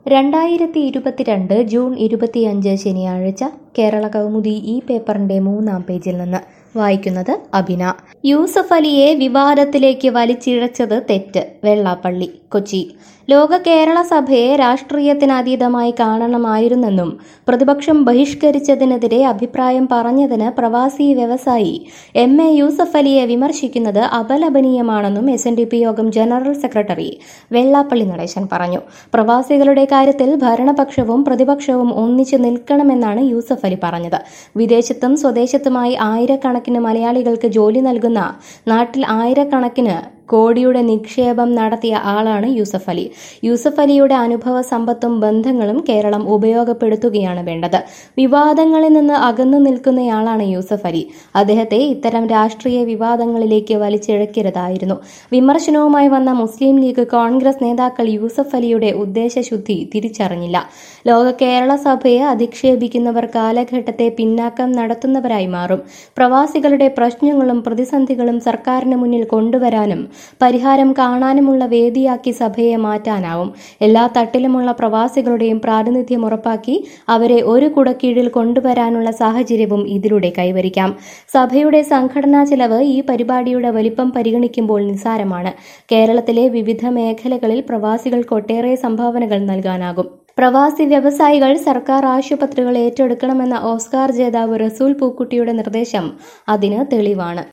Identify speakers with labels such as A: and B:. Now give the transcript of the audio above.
A: രണ്ടായിരത്തി ഇരുപത്തിരണ്ട് ജൂൺ ഇരുപത്തിയഞ്ച് ശനിയാഴ്ച കേരള കൗമുദി ഈ പേപ്പറിന്റെ മൂന്നാം പേജിൽ നിന്ന് വായിക്കുന്നത് അബിന യൂസഫ് അലിയെ വിവാദത്തിലേക്ക് വലിച്ചിഴച്ചത് തെറ്റ് വെള്ളാപ്പള്ളി കൊച്ചി ലോക കേരള സഭയെ രാഷ്ട്രീയത്തിനതീതമായി കാണണമായിരുന്നെന്നും പ്രതിപക്ഷം ബഹിഷ്കരിച്ചതിനെതിരെ അഭിപ്രായം പറഞ്ഞതിന് പ്രവാസി വ്യവസായി എം എ യൂസഫ് അലിയെ വിമർശിക്കുന്നത് അപലപനീയമാണെന്നും എസ് എൻ ഡി പി യോഗം ജനറൽ സെക്രട്ടറി വെള്ളാപ്പള്ളി നടേശൻ പറഞ്ഞു പ്രവാസികളുടെ കാര്യത്തിൽ ഭരണപക്ഷവും പ്രതിപക്ഷവും ഒന്നിച്ചു നിൽക്കണമെന്നാണ് യൂസഫ് അലി പറഞ്ഞത് വിദേശത്തും സ്വദേശത്തുമായി ആയിരക്കണക്കിന് മലയാളികൾക്ക് ജോലി നൽകുന്ന നാട്ടിൽ ആയിരക്കണക്കിന് കോടിയുടെ നിക്ഷേപം നടത്തിയ ആളാണ് യൂസഫ് അലി യൂസഫ് അലിയുടെ അനുഭവ സമ്പത്തും ബന്ധങ്ങളും കേരളം ഉപയോഗപ്പെടുത്തുകയാണ് വേണ്ടത് വിവാദങ്ങളിൽ നിന്ന് അകന്നു നിൽക്കുന്നയാളാണ് യൂസഫ് അലി അദ്ദേഹത്തെ ഇത്തരം രാഷ്ട്രീയ വിവാദങ്ങളിലേക്ക് വലിച്ചിഴക്കരുതായിരുന്നു വിമർശനവുമായി വന്ന മുസ്ലിം ലീഗ് കോൺഗ്രസ് നേതാക്കൾ യൂസഫ് അലിയുടെ ഉദ്ദേശശുദ്ധി തിരിച്ചറിഞ്ഞില്ല ലോക കേരള സഭയെ അധിക്ഷേപിക്കുന്നവർ കാലഘട്ടത്തെ പിന്നാക്കം നടത്തുന്നവരായി മാറും പ്രവാസികളുടെ പ്രശ്നങ്ങളും പ്രതിസന്ധികളും സർക്കാരിന് മുന്നിൽ കൊണ്ടുവരാനും പരിഹാരം കാണാനുമുള്ള വേദിയാക്കി സഭയെ മാറ്റാനാവും എല്ലാ തട്ടിലുമുള്ള പ്രവാസികളുടെയും പ്രാതിനിധ്യം ഉറപ്പാക്കി അവരെ ഒരു കുടക്കീഴിൽ കൊണ്ടുവരാനുള്ള സാഹചര്യവും ഇതിലൂടെ കൈവരിക്കാം സഭയുടെ സംഘടനാ ചെലവ് ഈ പരിപാടിയുടെ വലിപ്പം പരിഗണിക്കുമ്പോൾ നിസ്സാരമാണ് കേരളത്തിലെ വിവിധ മേഖലകളിൽ പ്രവാസികൾക്ക് ഒട്ടേറെ സംഭാവനകൾ നൽകാനാകും പ്രവാസി വ്യവസായികൾ സർക്കാർ ആശുപത്രികൾ ഏറ്റെടുക്കണമെന്ന ഓസ്കാർ ജേതാവ് റസൂൽ പൂക്കുട്ടിയുടെ നിർദ്ദേശം അതിന് തെളിവാണ്